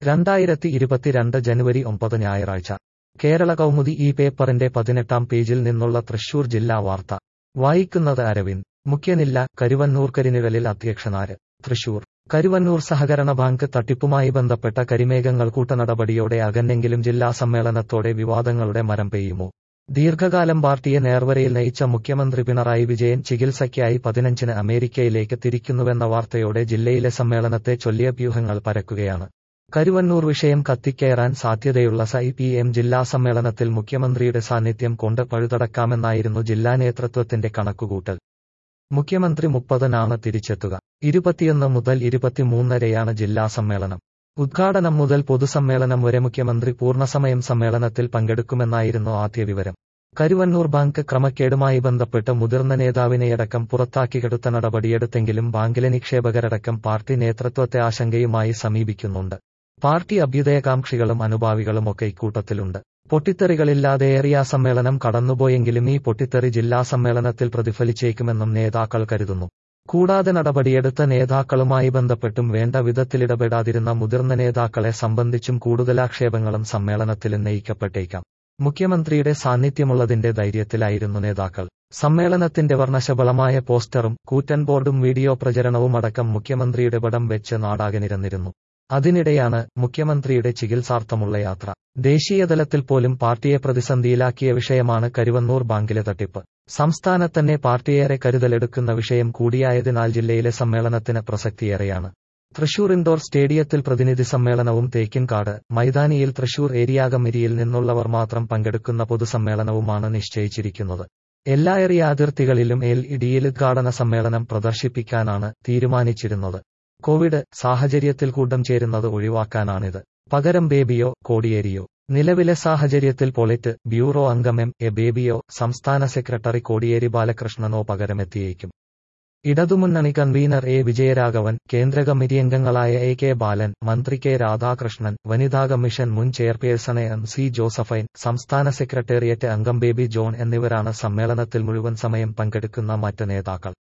രണ്ടായിരത്തി ഇരുപത്തിരണ്ട് ജനുവരി ഒമ്പത് ഞായറാഴ്ച കേരള കൗമുദി ഈ പേപ്പറിന്റെ പതിനെട്ടാം പേജിൽ നിന്നുള്ള തൃശൂർ ജില്ലാ വാർത്ത വായിക്കുന്നത് അരവിന്ദ് മുഖ്യനില്ല കരുവന്നൂർ കരിനിഴലിൽ അധ്യക്ഷനാര് തൃശൂർ കരുവന്നൂർ സഹകരണ ബാങ്ക് തട്ടിപ്പുമായി ബന്ധപ്പെട്ട കരിമേഘങ്ങൾ കൂട്ടനടപടിയോടെ അകന്നെങ്കിലും ജില്ലാ സമ്മേളനത്തോടെ വിവാദങ്ങളുടെ മരം പെയ്യുമോ ദീർഘകാലം പാർട്ടിയെ നേർവരയിൽ നയിച്ച മുഖ്യമന്ത്രി പിണറായി വിജയൻ ചികിത്സയ്ക്കായി പതിനഞ്ചിന് അമേരിക്കയിലേക്ക് തിരിക്കുന്നുവെന്ന വാർത്തയോടെ ജില്ലയിലെ സമ്മേളനത്തെ ചൊല്ലിയ വ്യൂഹങ്ങൾ പരക്കുകയാണ് കരുവന്നൂർ വിഷയം കത്തിക്കയറാൻ സാധ്യതയുള്ള സി പി എം ജില്ലാ സമ്മേളനത്തിൽ മുഖ്യമന്ത്രിയുടെ സാന്നിധ്യം കൊണ്ട് പഴുതടക്കാമെന്നായിരുന്നു ജില്ലാ നേതൃത്വത്തിന്റെ കണക്കുകൂട്ടൽ മുഖ്യമന്ത്രി മുപ്പതിനാണ് തിരിച്ചെത്തുക ഇരുപത്തിയൊന്ന് മുതൽ ഇരുപത്തിമൂന്നരെയാണ് ജില്ലാ സമ്മേളനം ഉദ്ഘാടനം മുതൽ പൊതുസമ്മേളനം വരെ മുഖ്യമന്ത്രി പൂർണ്ണസമയം സമ്മേളനത്തിൽ പങ്കെടുക്കുമെന്നായിരുന്നു ആദ്യ വിവരം കരുവന്നൂർ ബാങ്ക് ക്രമക്കേടുമായി ബന്ധപ്പെട്ട് മുതിർന്ന നേതാവിനെയടക്കം പുറത്താക്കി കടുത്ത നടപടിയെടുത്തെങ്കിലും ബാങ്കിലെ നിക്ഷേപകരടക്കം പാർട്ടി നേതൃത്വത്തെ ആശങ്കയുമായി സമീപിക്കുന്നുണ്ട് പാർട്ടി അഭ്യുദയകാംക്ഷികളും അനുഭാവികളുമൊക്കെ ഇക്കൂട്ടത്തിലുണ്ട് പൊട്ടിത്തെറികളില്ലാതെ ഏറിയ സമ്മേളനം കടന്നുപോയെങ്കിലും ഈ പൊട്ടിത്തെറി ജില്ലാ സമ്മേളനത്തിൽ പ്രതിഫലിച്ചേക്കുമെന്നും നേതാക്കൾ കരുതുന്നു കൂടാതെ നടപടിയെടുത്ത നേതാക്കളുമായി ബന്ധപ്പെട്ടും വേണ്ട വിധത്തിലിടപെടാതിരുന്ന മുതിർന്ന നേതാക്കളെ സംബന്ധിച്ചും കൂടുതലാക്ഷേപങ്ങളും സമ്മേളനത്തിൽ ഉന്നയിക്കപ്പെട്ടേക്കാം മുഖ്യമന്ത്രിയുടെ സാന്നിധ്യമുള്ളതിന്റെ ധൈര്യത്തിലായിരുന്നു നേതാക്കൾ സമ്മേളനത്തിന്റെ വർണ്ണശബളമായ പോസ്റ്ററും കൂറ്റൻ ബോർഡും വീഡിയോ പ്രചരണവും അടക്കം മുഖ്യമന്ത്രിയുടെ പടം വെച്ച് നാടാകെ നിരന്നിരുന്നു അതിനിടെയാണ് മുഖ്യമന്ത്രിയുടെ ചികിത്സാർത്ഥമുള്ള യാത്ര ദേശീയതലത്തിൽ പോലും പാർട്ടിയെ പ്രതിസന്ധിയിലാക്കിയ വിഷയമാണ് കരുവന്നൂർ ബാങ്കിലെ തട്ടിപ്പ് സംസ്ഥാനത്തന്നെ പാർട്ടിയേറെ കരുതലെടുക്കുന്ന വിഷയം കൂടിയായതിനാൽ ജില്ലയിലെ സമ്മേളനത്തിന് പ്രസക്തിയേറെയാണ് തൃശൂർ ഇൻഡോർ സ്റ്റേഡിയത്തിൽ പ്രതിനിധി സമ്മേളനവും തേക്കിൻകാട് മൈതാനിയിൽ തൃശൂർ ഏരിയ കമ്മിറ്റിയിൽ നിന്നുള്ളവർ മാത്രം പങ്കെടുക്കുന്ന പൊതുസമ്മേളനവുമാണ് നിശ്ചയിച്ചിരിക്കുന്നത് എല്ലാ ഏറിയ അതിർത്തികളിലും എൽ ഇഡിയിൽ ഉദ്ഘാടന സമ്മേളനം പ്രദർശിപ്പിക്കാനാണ് തീരുമാനിച്ചിരുന്നത് കോവിഡ് സാഹചര്യത്തിൽ കൂട്ടം ചേരുന്നത് ഒഴിവാക്കാനാണിത് പകരം ബേബിയോ കോടിയേരിയോ നിലവിലെ സാഹചര്യത്തിൽ പൊളിറ്റ് ബ്യൂറോ അംഗം എം എ ബേബിയോ സംസ്ഥാന സെക്രട്ടറി കോടിയേരി ബാലകൃഷ്ണനോ പകരമെത്തിയേക്കും ഇടതുമുന്നണി കൺവീനർ എ വിജയരാഘവൻ കേന്ദ്ര കമ്മിറ്റി അംഗങ്ങളായ എ കെ ബാലൻ മന്ത്രി കെ രാധാകൃഷ്ണൻ വനിതാ കമ്മീഷൻ മുൻ ചെയർപേഴ്സൺ എം സി ജോസഫൈൻ സംസ്ഥാന സെക്രട്ടേറിയറ്റ് അംഗം ബേബി ജോൺ എന്നിവരാണ് സമ്മേളനത്തിൽ മുഴുവൻ സമയം പങ്കെടുക്കുന്ന മറ്റ് നേതാക്കൾ